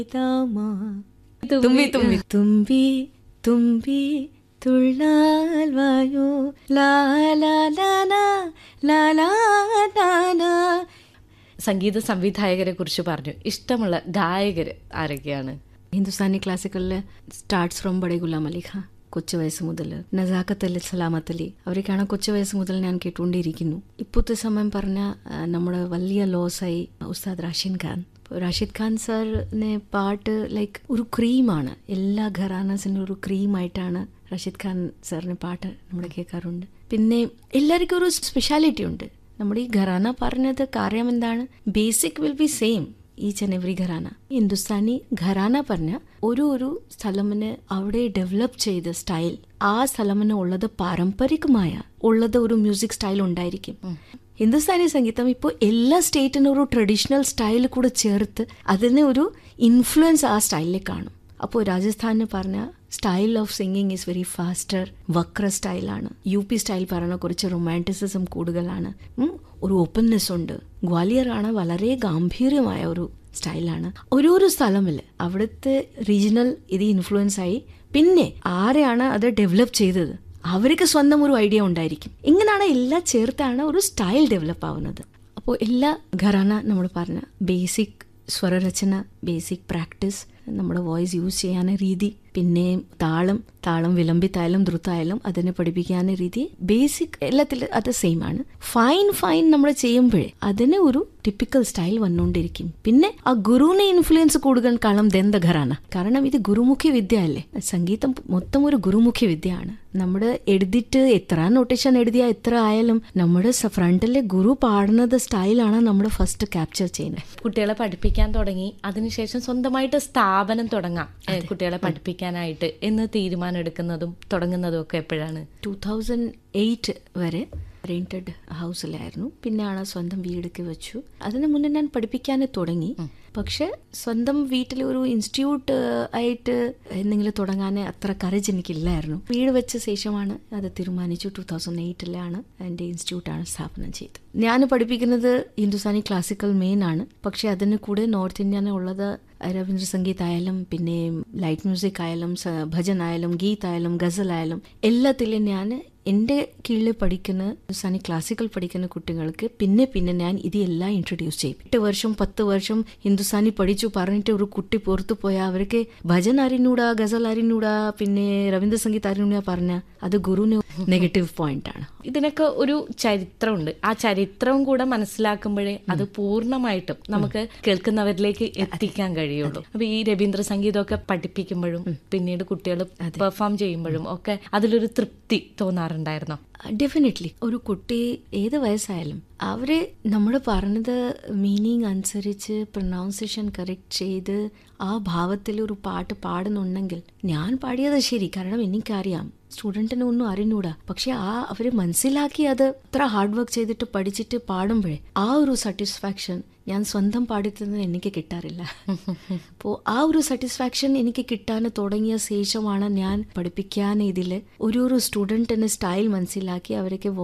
താമാ തുമ്പി തുമ്പി തുമ്പി തുമ്പി തുള്ളാൽ വായോ ലാ ലാ ലാ ലാ ലാ ലാ ലാ ലാ. സംഗീത സംവിധായകരെ കുറിച്ച് പറഞ്ഞു ഇഷ്ടമുള്ള ഗായകര് ആരൊക്കെയാണ് ഹിന്ദുസ്ഥാനി ക്ലാസിക്കലില് സ്റ്റാർട്ട്സ് ഫ്രം ബഡേ ഗുലാം അലി ഖാൻ കൊച്ചു വയസ്സ് മുതൽ നസാഖത്ത് അലി സലാമത്ത് അലി അവരൊക്കെയാണ് കൊച്ചു വയസ്സ് മുതൽ ഞാൻ കേട്ടുകൊണ്ടിരിക്കുന്നു ഇപ്പോഴത്തെ സമയം പറഞ്ഞ ആ, നമ്മുടെ വലിയ ലോസായി ഉസ്താദ് റാഷിൻ ഖാൻ ഇപ്പൊ റാഷിദ് ഖാൻ സാറിനെ പാട്ട് ലൈക്ക് ഒരു ക്രീമാണ് എല്ലാ ഘറാനസിൻ്റെ ഒരു ക്രീമായിട്ടാണ് റാഷിദ് ഖാൻ സാറിന് പാട്ട് നമ്മൾ കേൾക്കാറുണ്ട് പിന്നെ എല്ലാവർക്കും ഒരു സ്പെഷ്യാലിറ്റി ഉണ്ട് നമ്മുടെ ഈ ഘറാന പറഞ്ഞത് കാര്യം എന്താണ് basic will be same each and every gharana Hindustani gharana പറഞ്ഞ ഒരു ഒരു സ്ഥലമിന് അവിടെ ഡെവലപ്പ് ചെയ്ത സ്റ്റൈൽ ആ സ്ഥലമിന് ഉള്ളത് പാരമ്പരികമായ ഉള്ളത് ഒരു മ്യൂസിക് സ്റ്റൈൽ ഉണ്ടായിരിക്കും ഹിന്ദുസ്ഥാനി സംഗീതം ഇപ്പോൾ എല്ലാ സ്റ്റേറ്റിനും ഒരു ട്രഡീഷണൽ സ്റ്റൈൽ കൂടെ ചേർത്ത് അതിനെ ഒരു ഇൻഫ്ലുവൻസ് ആ സ്റ്റൈലിൽ കാണും അപ്പോൾ രാജസ്ഥാനിന് പറഞ്ഞ style of singing is very faster വക്ര സ്റ്റൈലാണ് യു പി സ്റ്റൈൽ പറഞ്ഞ കുറച്ച് റൊമാൻറ്റിസിസം കൂടുതലാണ് ഉം, ഒരു ഓപ്പൺനെസ് ഉണ്ട് ഗ്വാലിയർ ആണ് വളരെ ഗാംഭീര്യമായ ഒരു സ്റ്റൈലാണ് ഓരോരോ സ്ഥലമിൽ അവിടുത്തെ റീജിയണൽ ഇത് ഇൻഫ്ലുവൻസ് ആയി പിന്നെ ആരെയാണ് അത് ഡെവലപ്പ് ചെയ്തത് അവർക്ക് സ്വന്തം ഒരു ഐഡിയ ഉണ്ടായിരിക്കും ഇങ്ങനെയാണ് എല്ലാം ചേർത്താണ് ഒരു സ്റ്റൈൽ ഡെവലപ്പ് ആവുന്നത് അപ്പോൾ എല്ലാ ഘറാന നമ്മൾ പറഞ്ഞ ബേസിക് സ്വരരചന ബേസിക് പ്രാക്ടീസ് നമ്മുടെ വോയിസ് യൂസ് ചെയ്യാൻ രീതി പിന്നെ താളം താളം വിളമ്പിത്തായാലും ദ്രുത്തായാലും അതിനെ പഠിപ്പിക്കാൻ രീതി ബേസിക് എല്ലാത്തിലും അത് സെയിം ആണ് ഫൈൻ ഫൈൻ നമ്മൾ ചെയ്യുമ്പോഴേ അതിന് ഒരു ടിപ്പിക്കൽ സ്റ്റൈൽ വന്നുകൊണ്ടിരിക്കും പിന്നെ ആ ഗുരുവിനെ ഇൻഫ്ലുവൻസ് കൂടുതൽ കാലം ദന്ത ഘറാന കാരണം ഇത് ഗുരുമുഖി വിദ്യ അല്ലേ സംഗീതം മൊത്തം ഒരു ഗുരുമുഖി വിദ്യയാണ് നമ്മുടെ എഴുതിയിട്ട് എത്ര നൊട്ടേഷൻ എഴുതിയാ എത്ര ആയാലും നമ്മുടെ ഫ്രണ്ടിലെ ഗുരു പാടുന്നത് സ്റ്റൈലാണ് നമ്മൾ ഫസ്റ്റ് ക്യാപ്ചർ ചെയ്യുന്നത് കുട്ടികളെ പഠിപ്പിക്കാൻ തുടങ്ങി അതിനുശേഷം സ്വന്തമായിട്ട് സ്ഥാപനം തുടങ്ങാം ഏ, കുട്ടികളെ പഠിപ്പിക്കാനായിട്ട് എന്ന് തീരുമാനം എടുക്കുന്നതും തുടങ്ങുന്നതും ഒക്കെ എപ്പോഴാണ് ടൂ തൗസൻഡ് എയ്റ്റ് വരെ റെന്റഡ് ഹൗസിലായിരുന്നു പിന്നെയാണ് സ്വന്തം വീടൊക്കെ വെച്ചു അതിന് മുന്നേ ഞാൻ പഠിപ്പിക്കാൻ തുടങ്ങി പക്ഷെ സ്വന്തം വീട്ടിൽ ഒരു ഇൻസ്റ്റിറ്റ്യൂട്ട് ആയിട്ട് എന്തെങ്കിലും തുടങ്ങാൻ അത്ര കറേജ് എനിക്കില്ലായിരുന്നു വീട് വെച്ച ശേഷമാണ് അത് തീരുമാനിച്ചു ടൂ തൗസൻഡ് എയ്റ്റിലാണ് എൻ്റെ ഇൻസ്റ്റിറ്റ്യൂട്ടാണ് സ്ഥാപനം ചെയ്തത് ഞാൻ പഠിപ്പിക്കുന്നത് ഹിന്ദുസ്ഥാനി ക്ലാസിക്കൽ മെയിൻ ആണ് പക്ഷെ അതിന് കൂടെ നോർത്ത് ഇന്ത്യൻ ഉള്ളത് രവീന്ദ്ര സംഗീത് ആയാലും പിന്നെ ലൈറ്റ് മ്യൂസിക് ആയാലും സ- ഭജൻ ആയാലും ഗീത് ആയാലും ഗസൽ ആയാലും എല്ലാത്തിലും ഞാൻ എൻ്റെ കീഴിൽ പഠിക്കുന്ന ഹിന്ദുസ്ഥാനി ക്ലാസിക്കൽ പഠിക്കുന്ന കുട്ടികൾക്ക് പിന്നെ പിന്നെ ഞാൻ ഇതെല്ലാം ഇൻട്രൊഡ്യൂസ് ചെയ്യും എട്ട് വർഷം പത്ത് വർഷം ഹിന്ദുസ്ഥാനി പഠിച്ചു പറഞ്ഞിട്ട് ഒരു കുട്ടി പുറത്തു പോയാൽ അവർക്ക് ഭജൻ അറിഞ്ഞൂടാ ഗസൽ അറിഞ്ഞൂടാ പിന്നെ രവീന്ദ്ര സംഗീത് അറിഞ്ഞൂടാ പറഞ്ഞ അത് ഗുരുവിന് നെഗറ്റീവ് പോയിന്റ് ആണ് ഇതിനൊക്കെ ഒരു ചരിത്രമുണ്ട് ആ ചരിത്രവും കൂടെ മനസ്സിലാക്കുമ്പോഴേ അത് പൂർണ്ണമായിട്ടും നമുക്ക് കേൾക്കുന്നവരിലേക്ക് എത്തിക്കാൻ കഴിയുള്ളൂ അപ്പൊ ഈ രവീന്ദ്ര സംഗീതമൊക്കെ പഠിപ്പിക്കുമ്പോഴും പിന്നീട് കുട്ടികൾ പെർഫോം ചെയ്യുമ്പോഴും ഒക്കെ അതിലൊരു തൃപ്തി തോന്നാറുണ്ടായിരുന്നോ ഡെഫിനറ്റ്ലി ഒരു കുട്ടി ഏത് വയസ്സായാലും അവര് നമ്മൾ പറഞ്ഞത് മീനിങ് അനുസരിച്ച് പ്രൊനൗൺസിയേഷൻ കറക്റ്റ് ചെയ്ത് ആ ഭാവത്തിൽ ഒരു പാട്ട് പാടുന്നുണ്ടെങ്കിൽ ഞാൻ പാടിയത് ശരി കാരണം എനിക്കറിയാം സ്റ്റുഡൻറ്റിന് ഒന്നും അറിഞ്ഞൂടാ പക്ഷെ ആ അവര് മനസ്സിലാക്കി അത് അത്ര ഹാർഡ് വർക്ക് ചെയ്തിട്ട് പഠിച്ചിട്ട് പാടുമ്പോഴേ ആ ഒരു സാറ്റിസ്ഫാക്ഷൻ ഞാൻ സ്വന്തം പാടിത്തന്നത് എനിക്ക് കിട്ടാറില്ല അപ്പോൾ ആ ഒരു സാറ്റിസ്ഫാക്ഷൻ എനിക്ക് കിട്ടാൻ തുടങ്ങിയ ശേഷമാണ് ഞാൻ പഠിപ്പിക്കാൻ ഇതിൽ ഒരു ഒരു സ്റ്റുഡൻറ്റിന് സ്റ്റൈൽ മനസ്സിലാക്കി അവർക്ക്